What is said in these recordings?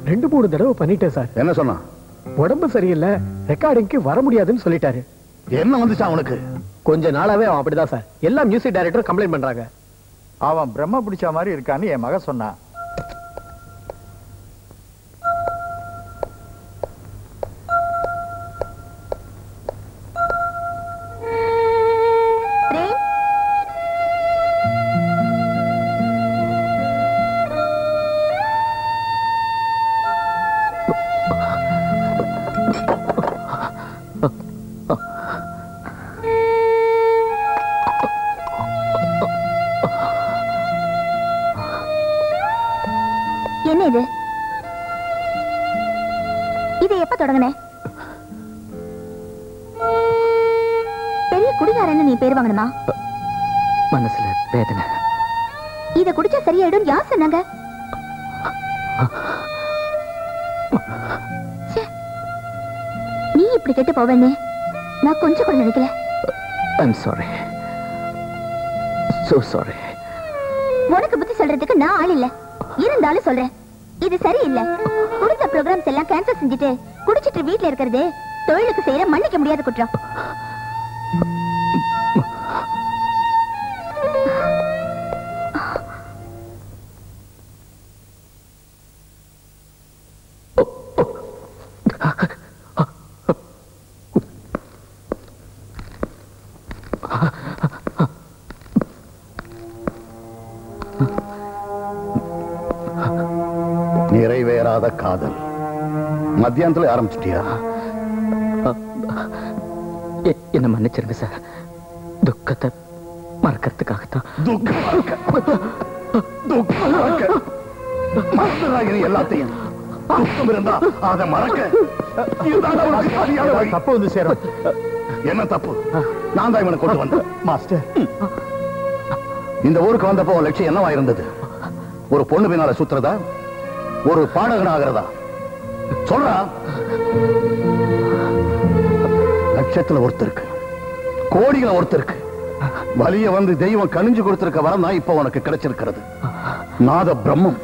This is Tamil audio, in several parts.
ரெண்டு மூணு தடவை பண்ணிட்டேன் சார் என்ன சொன்னான் உடம்பு சரியில்லை ரெக்கார்டிங்க்கு வர முடியாதுன்னு சொல்லிட்டாரு என்ன வந்துச்சா அவனுக்கு கொஞ்ச நாளாவே அவன் அப்படிதான் சார் எல்லா மியூசிக் டைரக்டரும் கம்ப்ளைண்ட் பண்றாங்க அவன் பிரம்ம பிடிச்ச மாதிரி இருக்கான்னு என் மக சொன்னான் பிரேம் என்ன இது இதை எப்ப தொடங்கின பெரிய குடிகாரன்னு நீ பேர் வாங்கணுமா மனசுல வேதனை இத குடிச்சா சரியாயிடும் யார் சொன்னாங்க ச்சே. நீ இப்படி கெட்டு போவேன்னு நான் கொஞ்சம் கூட நினைக்கல ஐம் சாரி so சாரி உனக்கு புத்தி சொல்றதுக்கு நான் ஆள் இல்ல இருந்தாலும் சொல்றேன் இது சரியில்லை குடுத்த ப்ரோக்ராம்ஸ் எல்லாம் கேன்சல் செஞ்சுட்டு குடிச்சிட்டு வீட்ல இருக்கிறது தொழிலுக்கு செய்யற மன்னிக்க முடியாத குற்றம் நிறைவேறாத காதல் மத்தியானத்துல ஆரம்பிச்சிட்டியா எ- என்னை மன்னிச்சிருங்க சார் துக்கத்தை மறக்கிறதுக்காகத்தான் துக்கம் மறக்க. துக்கம் மறக்க. மறந்துடா இனி எல்லாத்தையும் துக்கம் இருந்தா அதை மறக்க இதுதான் அவனுக்கு சரியான வழி. தப்பு வந்து சேரும் என்ன தப்பு நான் தான் இவனை கொண்டு வந்தேன் மாஸ்டர் இந்த ஊருக்கு வந்தப்போ உன் லட்சியம் என்னவா இருந்தது ஒரு பொண்ணு பின்னால சுத்துறதா ஒரு பாடகன் ஆகிறதா சொல்றா லட்சத்துல ஒருத்தருக்கு கோடிகளை ஒருத்தருக்கு வலிய வந்து தெய்வம் கணிஞ்சு கொடுத்திருக்க வரம் தான் இப்ப உனக்கு கிடைச்சிருக்கிறது நாத பிரம்மம்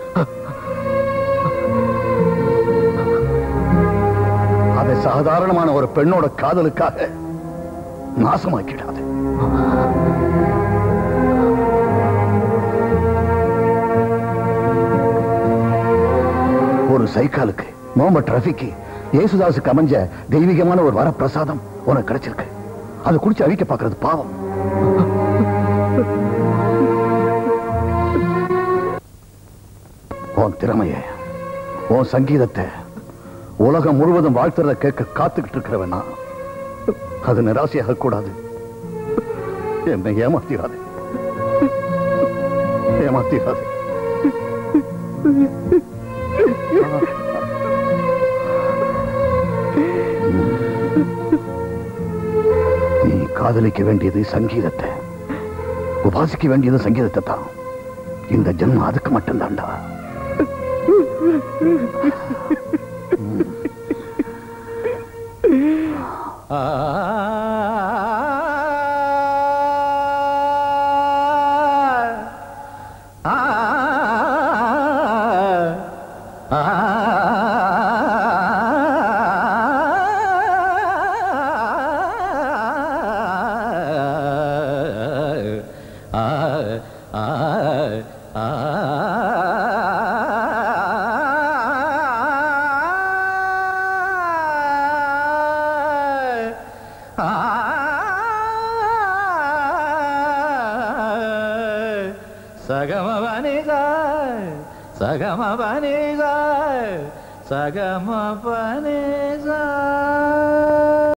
அதை சாதாரணமான ஒரு பெண்ணோட காதலுக்காக நாசமாக்கிடாது ஒரு சைக்காலுக்கு முகமது ரஃபிக்கு இயேசுதாஸுக்கு அமைஞ்ச தெய்வீகமான ஒரு வரப்பிரசாதம் உனக்கு கிடைச்சிருக்கு அதை குடிச்சு அழிக்க பார்க்கிறது பாவம் உன் திறமைய உன் சங்கீதத்தை உலகம் முழுவதும் வாழ்த்துறத கேட்க காத்துக்கிட்டு இருக்கிறவன் நான். அது நிராசையாக கூடாது என்னை ஏமாத்திராது ஏமாத்திராது நீ காதலிக்க வேண்டியது சங்கீதத்தை உபாசிக்க வேண்டியது சங்கீதத்தை தான் இந்த ஜென்மம் அதுக்கு மட்டும்தான்டா சகமபனித சகமபனித சகமபனித